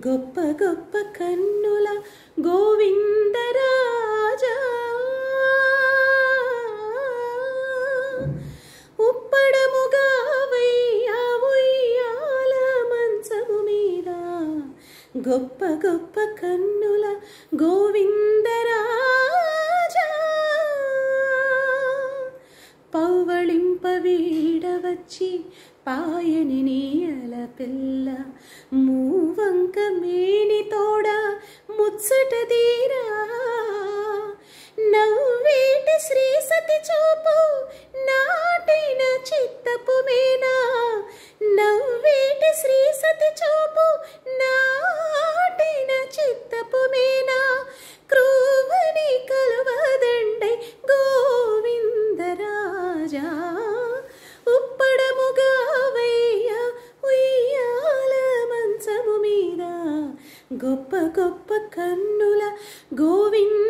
గొప్ప గొప్ప కన్నుల గోవిందరాజా ఉప్పడముగా వయ్యా ఉయ్యాల మంచము మీద గొప్ప గొప్ప కన్నుల గోవిందరాజా పౌవళింప వీడవచ్చి పాయని నీయల పిల్ల మూవంక మేని తోడ ముచ్చట తీరా నవ్వేటి శ్రీ సతి చూపు నాటైన చిత్తపు మేనా నవ్వేటి శ్రీ సతి చూపు నాటైన చిత్తపు మేనా క్రూవని కలువదండై గోవిందరాజా ఉప్పడముగా వయ్య ఉయ్యాల మంచము మీద గొప్ప గొప్ప కన్నుల గోవింద